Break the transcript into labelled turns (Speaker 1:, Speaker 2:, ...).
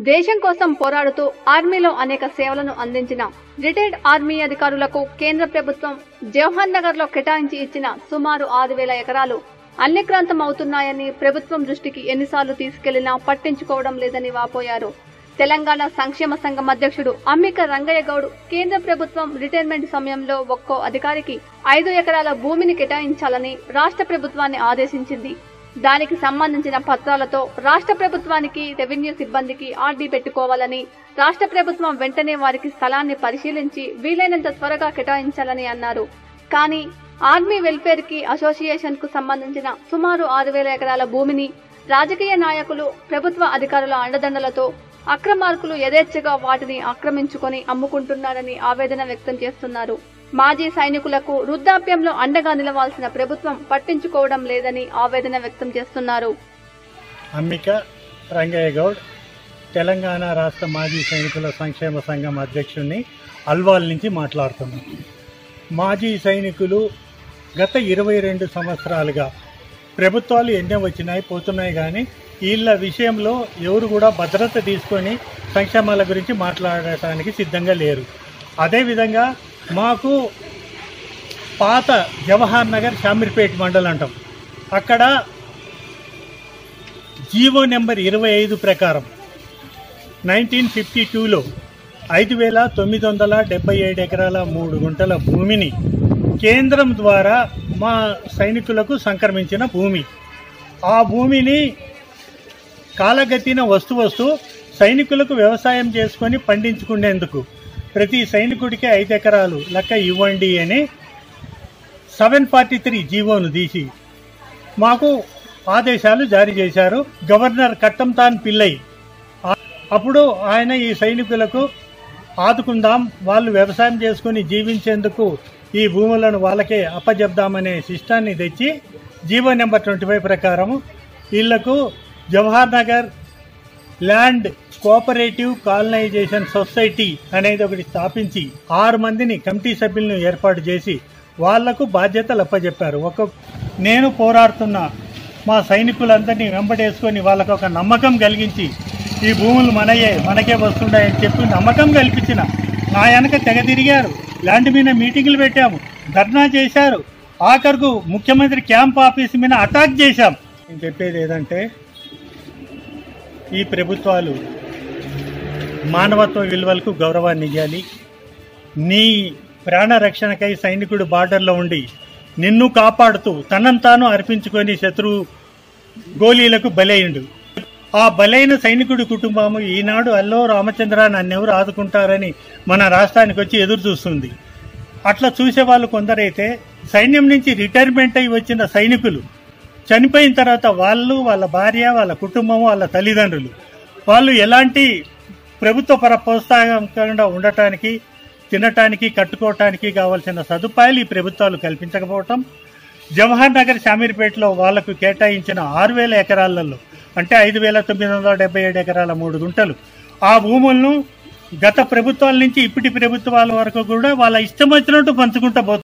Speaker 1: దేశం కోసం పోరాడుతూ ఆర్మీలో అనేక సేవలను అందించిన రిటైర్డ్ ఆర్మీ అధికారులకు కేంద్ర ప్రభుత్వం జవహర్ నగర్ లో కేటాయించి ఇచ్చిన సుమారు ఆరు వేల ఎకరాలు అన్యక్రాంతం అవుతున్నాయని ప్రభుత్వం దృష్టికి ఎన్నిసార్లు తీసుకెళ్లినా పట్టించుకోవడం లేదని వాపోయారు తెలంగాణ సంక్షేమ సంఘం అధ్యక్షుడు అమ్మిక రంగయ్య గౌడ్ కేంద్ర ప్రభుత్వం రిటైర్మెంట్ సమయంలో ఒక్కో అధికారికి ఐదు ఎకరాల భూమిని కేటాయించాలని రాష్ట్ర ప్రభుత్వాన్ని ఆదేశించింది దానికి సంబంధించిన పత్రాలతో రాష్ట్ర ప్రభుత్వానికి రెవెన్యూ సిబ్బందికి ఆర్డీ పెట్టుకోవాలని రాష్ట్ర ప్రభుత్వం వెంటనే వారికి స్థలాన్ని పరిశీలించి వీలైనంత త్వరగా కేటాయించాలని అన్నారు కానీ ఆర్మీ వెల్ఫేర్ కి అసోసియేషన్ కు సంబంధించిన సుమారు ఆరు వేల ఎకరాల భూమిని రాజకీయ నాయకులు ప్రభుత్వ అధికారుల అండదండలతో అక్రమార్కులు యథేచ్ఛగా వాటిని ఆక్రమించుకొని అమ్ముకుంటున్నారని ఆవేదన వ్యక్తం చేస్తున్నారు మాజీ సైనికులకు వృద్ధాప్యంలో అండగా నిలవాల్సిన ప్రభుత్వం పట్టించుకోవడం లేదని ఆవేదన వ్యక్తం చేస్తున్నారు
Speaker 2: అమ్మిక రంగయ్య గౌడ్ తెలంగాణ రాష్ట్ర మాజీ సైనికుల సంక్షేమ సంఘం అధ్యక్షుడిని అల్వాల్ నుంచి మాట్లాడుతున్నాం మాజీ సైనికులు గత ఇరవై రెండు సంవత్సరాలుగా ప్రభుత్వాలు ఎన్నో వచ్చినాయి పోతున్నాయి కానీ వీళ్ళ విషయంలో ఎవరు కూడా భద్రత తీసుకొని సంక్షేమాల గురించి మాట్లాడటానికి సిద్ధంగా లేరు అదేవిధంగా మాకు పాత జవహర్ నగర్ షామీర్పేట్ మండలం అంటాం అక్కడ జీవో నెంబర్ ఇరవై ఐదు ప్రకారం నైన్టీన్ ఫిఫ్టీ టూలో ఐదు వేల తొమ్మిది వందల డెబ్బై ఏడు ఎకరాల మూడు గుంటల భూమిని కేంద్రం ద్వారా మా సైనికులకు సంక్రమించిన భూమి ఆ భూమిని కాలగతిన వస్తూ వస్తూ సైనికులకు వ్యవసాయం చేసుకొని పండించుకునేందుకు ప్రతి సైనికుడికి ఐదు ఎకరాలు లెక్క ఇవ్వండి అని సెవెన్ ఫార్టీ త్రీ జీవోను తీసి మాకు ఆదేశాలు జారీ చేశారు గవర్నర్ కట్టంతాన్ పిల్లై ఆ- అప్పుడు ఆయన ఈ సైనికులకు ఆదుకుందాం వాళ్ళు వ్యవసాయం చేసుకుని జీవించేందుకు ఈ భూములను వాళ్ళకే అప్పజెప్దామనే సిస్టాన్ని తెచ్చి జీవో నెంబర్ ట్వంటీ ఫైవ్ ప్రకారం వీళ్లకు Jawahar Nagar land cooperative colonization society అనేది ఒకటి స్థాపించి ఆరు మందిని కమిటీ సభ్యులను ఏర్పాటు చేసి వాళ్లకు బాధ్యతలు అప్పచెప్పారు ఒక నేను పోరాడుతున్న మా సైనికులందరినీ వెంబడేసుకొని వాళ్ళకు ఒక నమ్మకం కలిగించి ఈ భూములు మనయే మనకే వస్తుంటాయని చెప్పి నమ్మకం కల్పించిన నా వెనక తెగ తిరిగారు ల్యాండ్ మీద మీటింగులు పెట్టాము ధర్నా చేశారు ఆఖరుకు ముఖ్యమంత్రి క్యాంప్ ఆఫీస్ మీద అటాక్ చేశాం నేను చెప్పేది ఏదంటే ఈ ప్రభుత్వాలు మానవత్వ విలువలకు గౌరవాన్ని ఇవ్వాలి నీ ప్రాణ రక్షణకై సైనికుడు బార్డర్లో ఉండి నిన్ను కాపాడుతూ తనను తాను అర్పించుకొని శత్రువు గోళీలకు బలైండు ఆ బలైన సైనికుడి కుటుంబము ఈనాడు అల్లో రామచంద్ర నన్నెవరు ఆదుకుంటారని మన రాష్ట్రానికి వచ్చి ఎదురు చూస్తుంది అట్లా చూసే వాళ్ళు కొందరైతే సైన్యం నుంచి రిటైర్మెంట్ అయి వచ్చిన సైనికులు చనిపోయిన తర్వాత వాళ్ళు వాళ్ళ భార్య వాళ్ళ కుటుంబం వాళ్ళ తల్లిదండ్రులు వాళ్ళు ఎలాంటి ప్రభుత్వ పర ప్రోత్సాహంగా ఉండటానికి తినటానికి కట్టుకోవటానికి కావాల్సిన సదుపాయాలు ఈ ప్రభుత్వాలు కల్పించకపోవటం జవహర్ నగర్ షామీర్పేటలో వాళ్లకు కేటాయించిన ఆరు వేల ఎకరాలలో అంటే ఐదు వేల తొమ్మిది వందల డెబ్బై ఏడు ఎకరాల మూడు గుంటలు ఆ భూములను గత ప్రభుత్వాల నుంచి ఇప్పటి ప్రభుత్వాల వరకు కూడా వాళ్ళ ఇష్టం వచ్చినట్టు పంచుకుంటా పోతున్నారు